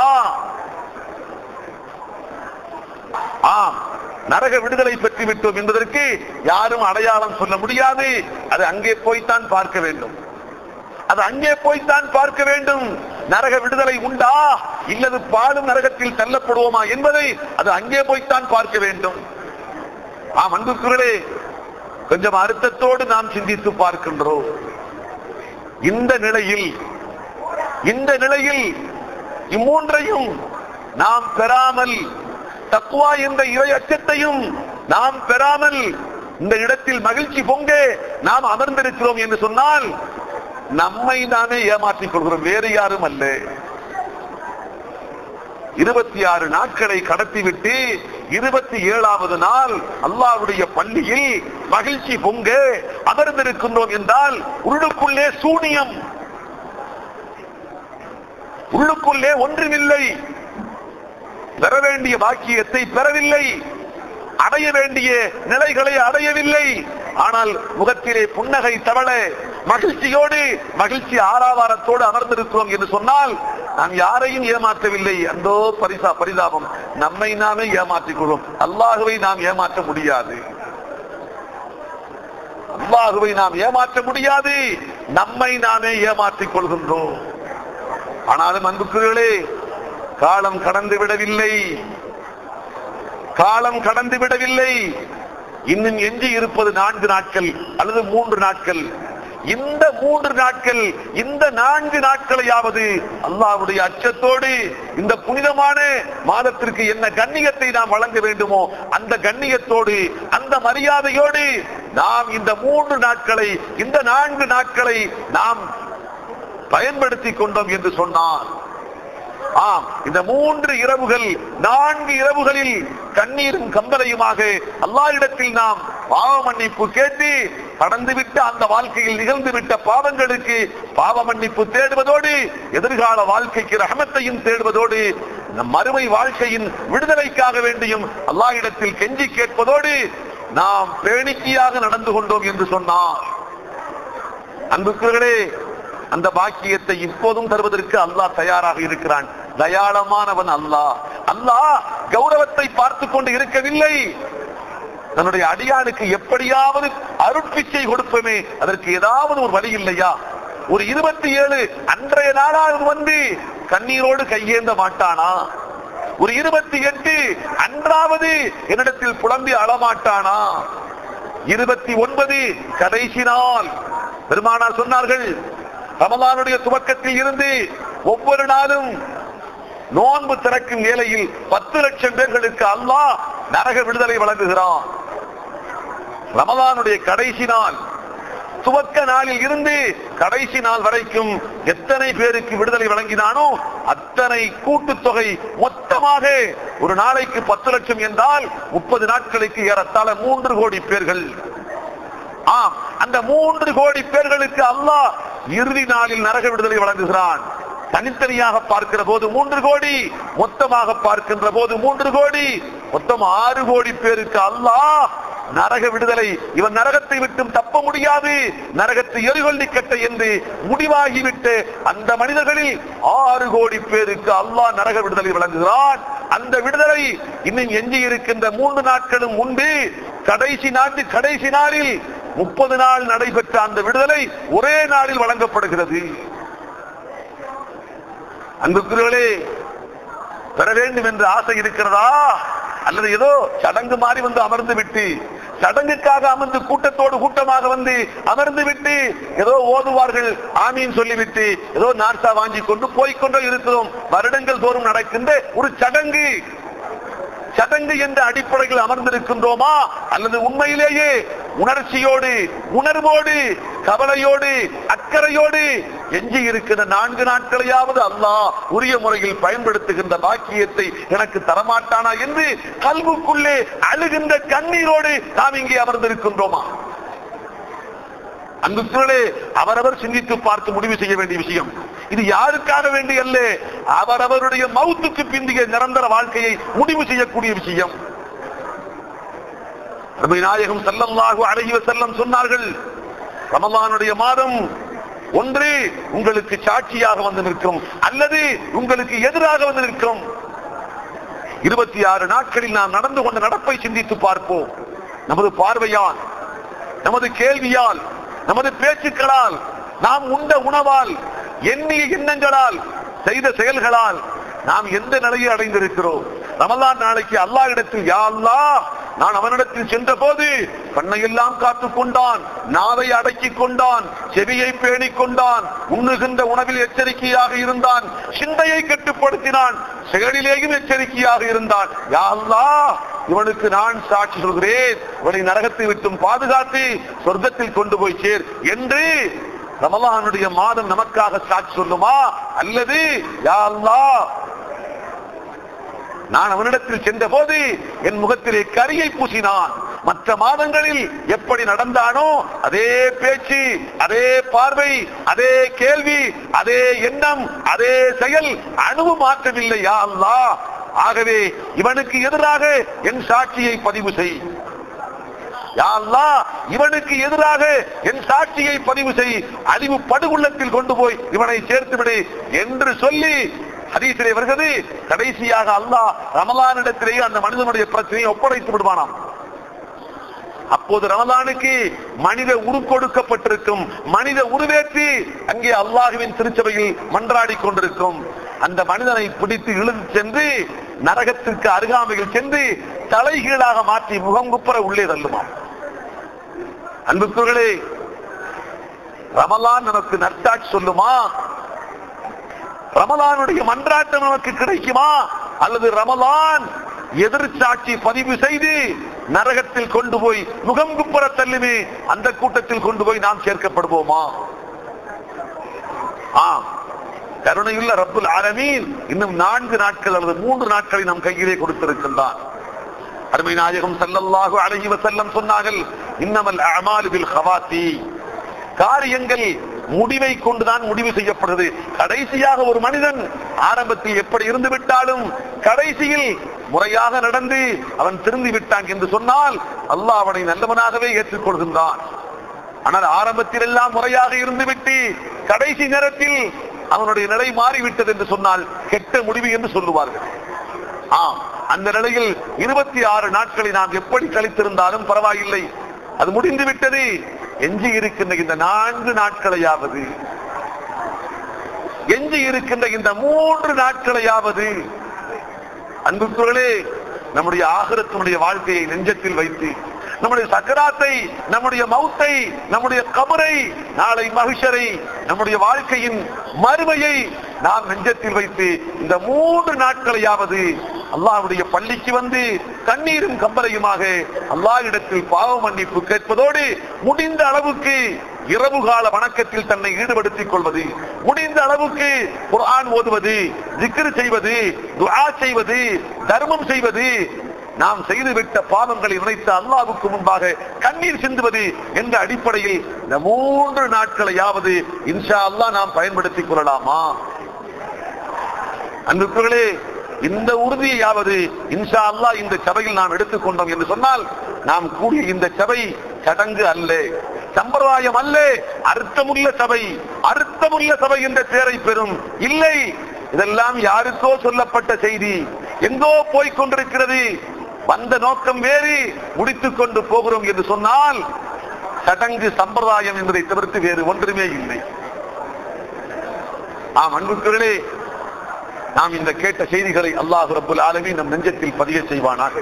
ஆம் நரக விடுதலை பெற்று விட்டோம் என்பதற்கு யாரும் அடையாளம் சொல்ல முடியாது அது அங்கே போய்த்தான் பார்க்க வேண்டும் அது அங்கே போய்த்தான் பார்க்க வேண்டும் நரக விடுதலை உண்டா இல்லது பாலும் நரகத்தில் தள்ளப்படுவோமா என்பதை அது அங்கே போய்த்தான் பார்க்க வேண்டும் ஆம் அன்புக்குகளே கொஞ்சம் அர்த்தத்தோடு நாம் சிந்தித்து பார்க்கின்றோம் இந்த நிலையில் இந்த நிலையில் இம்மூன்றையும் நாம் பெறாமல் தக்குவா என்ற இறை அச்சத்தையும் நாம் பெறாமல் இந்த இடத்தில் மகிழ்ச்சி பொங்க நாம் அமர்ந்திருக்கிறோம் என்று சொன்னால் நம்மை நாமே ஏமாற்றிக் கொள்கிறோம் வேறு யாரும் அல்ல இருபத்தி ஆறு நாட்களை கடத்திவிட்டு இருபத்தி ஏழாவது நாள் அல்லாஹ்வுடைய பள்ளியில் மகிழ்ச்சி பொங்க அமர்ந்திருக்கின்றோம் என்றால் உள்ளுக்குள்ளே சூனியம் உள்ளுக்குள்ளே ஒன்றுமில்லை பெற வேண்டிய பாக்கியத்தை பெறவில்லை அடைய வேண்டிய நிலைகளை அடையவில்லை ஆனால் முகத்திலே புன்னகை தவள மகிழ்ச்சியோடு மகிழ்ச்சி ஆறாவாரத்தோடு அமர்ந்திருக்கிறோம் என்று சொன்னால் நாம் யாரையும் ஏமாற்றவில்லை அந்தோ பரிசா பரிதாபம் நம்மை நாமே ஏமாற்றிக் கொள்வோம் அல்லாஹுவை நாம் ஏமாற்ற முடியாது அல்லாஹுவை நாம் ஏமாற்ற முடியாது நம்மை நாமே ஏமாற்றிக் கொள்கின்றோம் ஆனாலும் அன்புக்குரியவர்களே காலம் கடந்து விடவில்லை காலம் கடந்து விடவில்லை இன்னும் எஞ்சி இருப்பது நான்கு நாட்கள் அல்லது மூன்று நாட்கள் இந்த மூன்று நாட்கள் இந்த நான்கு நாட்களையாவது அல்லாஹ்வுடைய அச்சத்தோடு இந்த புனிதமான மாதத்திற்கு என்ன கண்ணியத்தை நாம் வழங்க வேண்டுமோ அந்த கண்ணியத்தோடு அந்த மரியாதையோடு நாம் இந்த மூன்று நாட்களை இந்த நான்கு நாட்களை நாம் பயன்படுத்தி கொண்டோம் என்று சொன்னார் ஆம் இந்த மூன்று இரவுகள் நான்கு இரவுகளில் கண்ணீரும் கம்பலையுமாக அல்லாஹ்விடத்தில் நாம் பாவ மன்னிப்பு கேட்டு கடந்துவிட்ட அந்த வாழ்க்கையில் நிகழ்ந்துவிட்ட பாவங்களுக்கு பாவ மன்னிப்பு தேடுவதோடு எதிர்கால வாழ்க்கைக்கு ரஹமத்தையும் தேடுவதோடு நம் மறுமை வாழ்க்கையின் விடுதலைக்காக வேண்டியும் அல்லாஹ்விடத்தில் கெஞ்சி கேட்பதோடு நாம் பேணிக்கையாக நடந்து கொண்டோம் என்று சொன்னார் அன்புக்குகளே அந்த பாக்கியத்தை இப்போதும் தருவதற்கு அல்லாஹ் தயாராக இருக்கிறான் தயாளமானவன் அல்லாஹ் அல்லாஹ் கௌரவத்தை பார்த்து கொண்டு இருக்கவில்லை தன்னுடைய அடியானுக்கு எப்படியாவது அருட்பிச்சை கொடுப்போமே அதற்கு ஏதாவது ஒரு வழி இல்லையா ஒரு இருபத்தி ஏழு அன்றைய நாளாவது வந்து கண்ணீரோடு கையேந்த மாட்டானா ஒரு இருபத்தி எட்டு அன்றாவது என்னிடத்தில் புலம்பி அழமாட்டானா இருபத்தி ஒன்பது கடைசி நாள் பெருமானார் சொன்னார்கள் ரமலானுடைய துவக்கத்தில் இருந்து ஒவ்வொரு நாளும் நோன்பு திறக்கும் வேளையில் பத்து லட்சம் பேர்களுக்கு அல்லாஹ் நரக விடுதலை வழங்குகிறான் ரமலானுடைய கடைசி நாள் துவக்க நாளில் இருந்து கடைசி நாள் வரைக்கும் எத்தனை பேருக்கு விடுதலை வழங்கினானோ அத்தனை கூட்டுத்தொகை மொத்தமாக ஒரு நாளைக்கு பத்து லட்சம் என்றால் முப்பது நாட்களுக்கு ஏறத்தாழ மூன்று கோடி பேர்கள் ஆம் அந்த மூன்று கோடி பேர்களுக்கு அல்லாஹ் இறுதி நாளில் நரக விடுதலை வழங்குகிறான் தனித்தனியாக பார்க்கிற போது மூன்று கோடி மொத்தமாக பார்க்கின்ற போது மூன்று கோடி மொத்தம் ஆறு கோடி பேருக்கு அல்லாஹ் நரக விடுதலை இவன் நரகத்தை விட்டும் தப்ப முடியாது நரகத்தை எரிகொள்ளி கட்ட என்று முடிவாகிவிட்டு அந்த மனிதர்களில் ஆறு கோடி பேருக்கு அல்லாஹ் நரக விடுதலை வழங்குகிறான் அந்த விடுதலை இன்னும் எஞ்சி இருக்கின்ற மூன்று நாட்களும் முன்பு கடைசி நாட்டு கடைசி நாளில் முப்பது நாள் நடைபெற்ற அந்த விடுதலை ஒரே நாளில் வழங்கப்படுகிறது அன்புக்குரியவர்களே பெற வேண்டும் என்ற ஆசை இருக்கிறதா அல்லது ஏதோ சடங்கு மாறி வந்து அமர்ந்து விட்டு சடங்குக்காக அமர்ந்து கூட்டத்தோடு கூட்டமாக வந்து அமர்ந்து விட்டு ஏதோ ஓதுவார்கள் ஆமீன் சொல்லிவிட்டு ஏதோ நார்சா வாங்கி கொண்டு போய்கொண்டே இருக்கிறோம் வருடங்கள் தோறும் நடக்கின்ற ஒரு சடங்கு சடங்கு என்ற அடிப்படையில் அமர்ந்திருக்கின்றோமா அல்லது உண்மையிலேயே உணர்ச்சியோடு உணர்வோடு கவலையோடு அக்கறையோடு எஞ்சி இருக்கிற நான்கு நாட்களையாவது அல்லாஹ் உரிய முறையில் பயன்படுத்துகின்ற பாக்கியத்தை எனக்கு தரமாட்டானா என்று கல்வுக்குள்ளே அழுகின்ற கண்ணீரோடு நாம் இங்கே அமர்ந்திருக்கின்றோமா அன்புக்குள்ளே அவரவர் சிந்தித்து பார்த்து முடிவு செய்ய வேண்டிய விஷயம் இது யாருக்காக வேண்டிய அல்ல அவரவருடைய மௌத்துக்கு பிந்திய நிரந்தர வாழ்க்கையை முடிவு செய்யக்கூடிய விஷயம் நபி நாயகம் ஸல்லல்லாஹு அலைஹி வஸல்லம் சொன்னார்கள் ரமலானுடைய மாதம் ஒன்று உங்களுக்கு சாட்சியாக வந்து நிற்கும் அல்லது உங்களுக்கு எதிராக வந்து நிற்கும் இருபத்தி ஆறு நாட்களில் நாம் நடந்து கொண்ட நடப்பை சிந்தித்து பார்ப்போம் நமது பார்வையால் நமது கேள்வியால் நமது பேச்சுக்களால் நாம் உண்ட உணவால் எண்ணிய எண்ணங்களால் செய்த செயல்களால் நாம் எந்த நிலையை அடைந்திருக்கிறோம் ரமலான் நாளைக்கு அல்லாஹ் இடத்தில் யா அல்லாஹ் நான் அவனிடத்தில் சென்ற போது கண்ணையெல்லாம் காத்துக் கொண்டான் நாவை அடக்கிக் கொண்டான் செவியை பேணிக் கொண்டான் உண்ணுகின்ற உணவில் எச்சரிக்கையாக இருந்தான் சிந்தையை கட்டுப்படுத்தினான் செயலிலேயும் எச்சரிக்கையாக இருந்தான் யா அல்லாஹ் இவனுக்கு நான் சாட்சி சொல்கிறேன் இவனை நரகத்தை விட்டும் பாதுகாத்து சொர்க்கத்தில் கொண்டு போய் சேர் என்று ரமலானுடைய மாதம் நமக்காக சாட்சி சொல்லுமா அல்லது யா அல்லாஹ் நான் அவனிடத்தில் சென்ற போது என் முகத்திலே கரியை பூசினான் மற்ற மாதங்களில் எப்படி நடந்தானோ அதே பேச்சு அதே பார்வை அதே கேள்வி அதே எண்ணம் அதே செயல் அணுவு மாற்றவில்லையா அல்லாஹ் ஆகவே இவனுக்கு எதிராக என் சாட்சியை பதிவு செய் யா அல்லாஹ், இவனுக்கு எதிராக என் சாட்சியை பதிவு செய் அழிவு படுகுள்ளத்தில் கொண்டு போய் இவனை சேர்த்து விடு என்று சொல்லி ஹதீஸிலே வருகிறது கடைசியாக அல்லாஹ் ரமலானிடத்திலேயே அந்த மனிதனுடைய பிரச்சனையை ஒப்படைத்து விடுவானாம் அப்போது ரமலானுக்கு மனித உரு கொடுக்கப்பட்டிருக்கும் மனித உருவேற்றி அங்கே அல்லாஹுவின் திருச்சபையில் மன்றாடி கொண்டிருக்கும் அந்த மனிதனை பிடித்து இழுத்து சென்று நரகத்திற்கு அருகாமையில் சென்று தலைகீழாக மாற்றி முகங்குப்புற உள்ளே தள்ளுமாம் அன்புக்குகளே ரமலான் நமக்கு நற்சாட்சி சொல்லுமா ரமலானுடைய மன்றாட்டம் நமக்கு கிடைக்குமா அல்லது ரமலான் எதிர்ச்சாட்சி பதிவு செய்து நரகத்தில் கொண்டு போய் முகம் குப்புற தள்ளுமே அந்த கூட்டத்தில் கொண்டு போய் நாம் சேர்க்கப்படுவோமா ஆ கருணையுள்ள ரப்புல் ஆலமீன் இன்னும் நான்கு நாட்கள் அல்லது மூன்று நாட்களை நம் கையிலே கொடுத்திருக்கின்றான் அருமை நாயகம் ஸல்லல்லாஹு அலைஹி வஸல்லம் சொன்னார்கள் இன்னமல் அமாலு பில் ஹவாத்தி காரியங்கள் முடிவை கொண்டுதான் முடிவு செய்யப்படுகிறது கடைசியாக ஒரு மனிதன் ஆரம்பத்தில் எப்படி இருந்து விட்டாலும் கடைசியில் முறையாக நடந்து அவன் திருந்தி விட்டான் என்று சொன்னால் அல்லாஹ் அவனை நல்லவனாகவே ஏற்றுக்கொள்கின்றான் ஆனால் ஆரம்பத்தில் எல்லாம் முறையாக இருந்துவிட்டு கடைசி நேரத்தில் அவனுடைய நிலை மாறிவிட்டது என்று சொன்னால் கெட்ட முடிவு என்று சொல்லுவார்கள் ஆம் அந்த நிலையில் இருபத்தி ஆறு நாட்களை நாம் எப்படி கழித்திருந்தாலும் பரவாயில்லை அது முடிந்து விட்டது எஞ்சி இருக்கின்ற இந்த நான்கு நாட்களையாவது எஞ்சி இருக்கின்ற இந்த மூன்று நாட்களையாவது அன்புக்குகளே நம்முடைய ஆகரத்தினுடைய வாழ்க்கையை நெஞ்சத்தில் வைத்து நம்முடைய சக்கராத்தை நம்முடைய மௌத்தை நம்முடைய கபரை நாளை மகிஷரை நம்முடைய வாழ்க்கையின் மறுமையை நாம் நெஞ்சத்தில் வைத்து இந்த மூன்று நாட்களையாவது அல்லாஹ்வுடைய பள்ளிக்கு வந்து கண்ணீரும் கம்பரையுமாக அல்லாஹ்விடத்தில் பாவ மன்னிப்பு கேட்பதோடு முடிந்த அளவுக்கு இரவு கால வணக்கத்தில் தன்னை ஈடுபடுத்திக் கொள்வது முடிந்த அளவுக்கு குர்ஆன் ஓதுவது ஜிக்ர் செய்வது துஆ செய்வது தர்மம் செய்வது நாம் செய்துவிட்ட பாவங்களை நினைத்து அல்லாஹ்வுக்கு முன்பாக கண்ணீர் சிந்துவது என்ற அடிப்படையில் இந்த மூன்று நாட்களையாவது இன்ஷா அல்லாஹ் நாம் பயன்படுத்திக் கொள்ளலாமா அன்புக்குகளே இந்த உறுதியாவது இன்ஷா அல்லாஹ் இந்த சபையில் நாம் எடுத்துக்கொண்டோம் என்று சொன்னால் நாம் கூடிய இந்த சபை சடங்கு அல்ல சம்பிரதாயம் அல்ல அர்த்தமுள்ள சபை அர்த்தமுள்ள சபை என்ற பெயரை பெறும் இல்லை இதெல்லாம் யாருக்கோ சொல்லப்பட்ட செய்தி எங்கோ போய்க் கொண்டிருக்கிறது வந்த நோக்கம் வேறு முடித்துக் கொண்டு போகிறோம் என்று சொன்னால் சடங்கு சம்பிரதாயம் என்பதை தவிர்த்து வேறு ஒன்றுமே இல்லை ஆம் அன்புக்குகளே நாம் இந்த கேட்ட செய்திகளை அல்லாஹ் ரப்புல் ஆலமீன் நம் நெஞ்சத்தில் பதிய செய்வானாக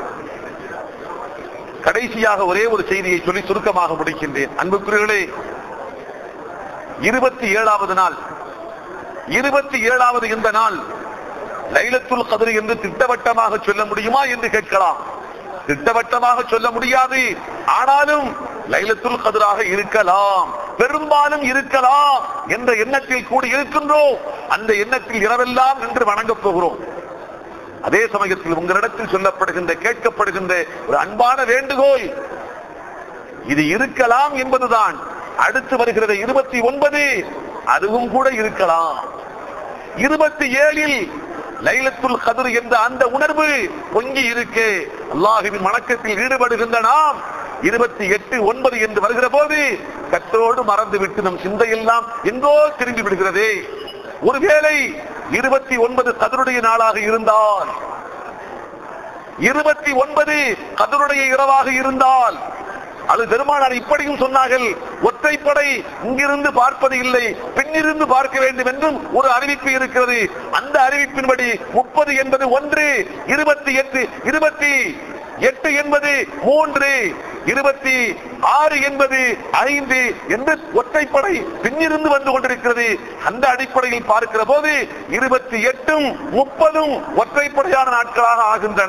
கடைசியாக ஒரே ஒரு செய்தியை சொல்லி சுருக்கமாக முடிக்கின்றேன் அன்புக்குரியர்களே இருபத்தி ஏழாவது நாள் இருபத்தி ஏழாவது இந்த நாள் லைலத்துல் கதிர் என்று திட்டவட்டமாக சொல்ல முடியுமா என்று கேட்கலாம் திட்டவட்டமாக சொல்ல முடியாது ஆனாலும் லைலத்துல் கதிராக இருக்கலாம் பெரும்பாலும் இருக்கலாம் என்ற எண்ணத்தில் கூடி இருக்கின்றோம் அந்த எண்ணத்தில் இரவெல்லாம் நின்று வணங்கப் போகிறோம் அதே சமயத்தில் உங்களிடத்தில் சொல்லப்படுகின்ற கேட்கப்படுகின்ற ஒரு அன்பான வேண்டுகோள் இது இருக்கலாம் என்பதுதான் அடுத்து வருகிறது இருபத்தி ஒன்பது அதுவும் கூட இருக்கலாம் இருபத்தி ஏழில் லைலத்துல் கதிர் என்ற அந்த உணர்வு பொங்கி இருக்கு அல்லாஹுவின் வணக்கத்தில் ஈடுபடுகின்ற நாம் இருபத்தி எட்டு ஒன்பது என்று வருகிற போது கற்றோடு மறந்துவிட்டு நம் சிந்தையெல்லாம் எங்கோ திரும்பி விடுகிறதே ஒருவேளை இருபத்தி ஒன்பது கதருடைய நாளாக இருந்தால் இருபத்தி ஒன்பது கதருடைய இரவாக இருந்தால் அது பெருமானார் இப்படியும் சொன்னார்கள் ஒற்றைப்படை இங்கிருந்து பார்ப்பது இல்லை பின்னிருந்து பார்க்க வேண்டும் என்றும் ஒரு அறிவிப்பு இருக்கிறது அந்த அறிவிப்பின்படி முப்பது என்பது ஒன்று இருபத்தி எட்டு இருபத்தி எட்டு என்பது மூன்று இருபத்தி ஆறு என்பது ஐந்து என்று ஒற்றைப்படை பின்னிருந்து வந்து கொண்டிருக்கிறது அந்த அடிப்படையில் பார்க்கிற போது இருபத்தி எட்டும் முப்பதும் ஒற்றைப்படையான நாட்களாக ஆகின்றன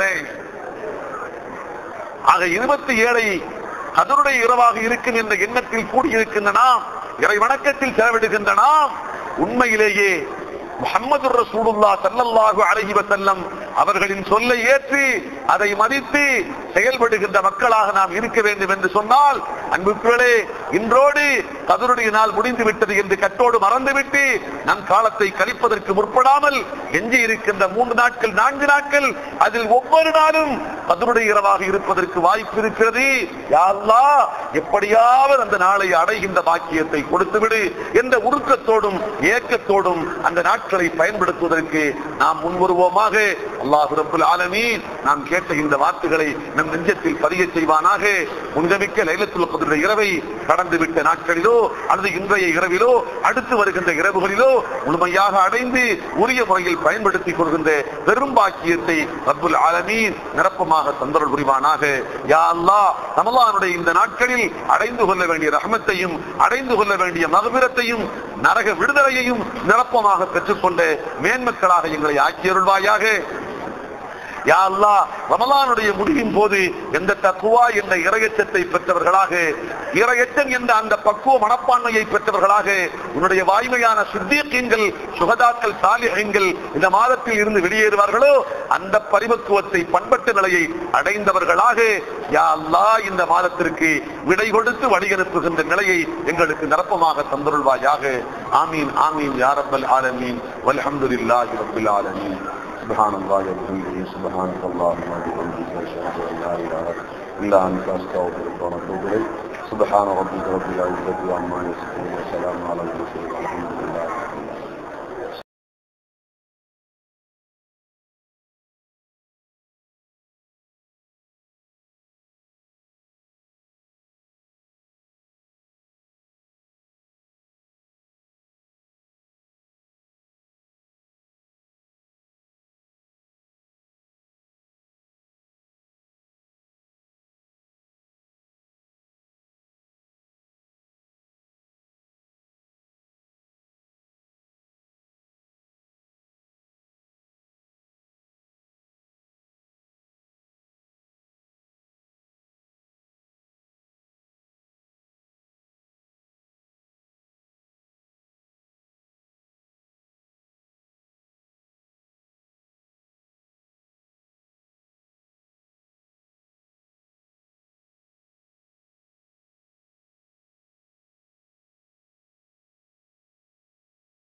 ஆக இருபத்தி ஏழை அதனுடைய இரவாக இருக்கும் என்ற எண்ணத்தில் கூடியிருக்கின்ற நாம் இறை வணக்கத்தில் செலவிடுகின்ற நாம் உண்மையிலேயே முஹம்மது ரசூலுல்லாஹ் ஸல்லல்லாஹு அலைஹி வஸல்லம் அவர்களின் சொல்லை ஏற்று அதை மதித்து செயல்படுகின்ற மக்களாக நாம் இருக்க வேண்டும் என்று சொன்னால் அன்புக்குகளே இன்றோடு கதருடைய நாள் முடிந்து விட்டது என்று கட்டோடு மறந்துவிட்டு நம் காலத்தை கழிப்பதற்கு முற்படாமல் எஞ்சி இருக்கின்ற மூன்று நாட்கள் நான்கு நாட்கள் அதில் ஒவ்வொரு நாளும் கதருடைய இரவாக இருப்பதற்கு வாய்ப்பு இருக்கிறது யா அல்லாஹ் எப்படியாவது அந்த நாளை அடைகின்ற பாக்கியத்தை கொடுத்துவிடு என்ற உருக்கத்தோடும் ஏக்கத்தோடும் அந்த நாட்களை பயன்படுத்துவதற்கு நாம் முன்வருவோமாக அல்லாஹ் ரப்புல் ஆலமீன் நாம் கேட்ட இந்த வார்த்தைகளை நம் நெஞ்சத்தில் பதிய செய்வானாக உங்கமிக்க லைலத்துல் கத்ருடைய இரவை கடந்து விட்ட நாட்களிலோ அல்லது இன்றைய இரவிலோ அடுத்து வருகின்ற இரவுகளிலோ முழுமையாக அடைந்து உரிய முறையில் பயன்படுத்திக் கொள்கின்ற பெரும் பாக்கியத்தை ரப்புல் ஆலமீன் நிரப்பமாக தந்தருள் புரிவானாக யா அல்லாஹ் ரமலானுடைய இந்த நாட்களில் அடைந்து கொள்ள வேண்டிய ரஹமத்தையும் அடைந்து கொள்ள வேண்டிய மகபிரத்தையும் நரக விடுதலையையும் நிரப்பமாக பெற்றுக்கொண்ட மேன்மக்களாக எங்களை ஆக்கியருள்வாயாக யா அல்லாஹ் ரமலானுடைய முடிவின் போது எந்த தக்குவா என்ற இரையச்சத்தை பெற்றவர்களாக இரையச்சம் என்ற அந்த பக்குவ மனப்பான்மையை பெற்றவர்களாக உன்னுடைய வாய்மையான சித்தீக்கங்கள் சுகதாக்கள் சாலிகங்கள் இந்த மாதத்தில் இருந்து வெளியேறுவார்களோ அந்த பரிபக்குவத்தை பண்பட்ட நிலையை அடைந்தவர்களாக யா அல்லாஹ் இந்த மாதத்திற்கு விடை கொடுத்து வழியனுப்புகின்ற நிலையை எங்களுக்கு நிரப்பமாக தந்தருள்வாயாக ஆமீன் ஆமீன் யாரப்பல் ஆலமீன் வல்ஹம்துலில்லாஹி ரப்பில் ஆலமீன் سبحان الله وبحمده سبحانك اللهم وبحمدك اشهد ان لا اله الا انت استغفرك ونتوب اليك سبحان ربك رب العزه عما يصفون وسلام على المرسلين الحمد لله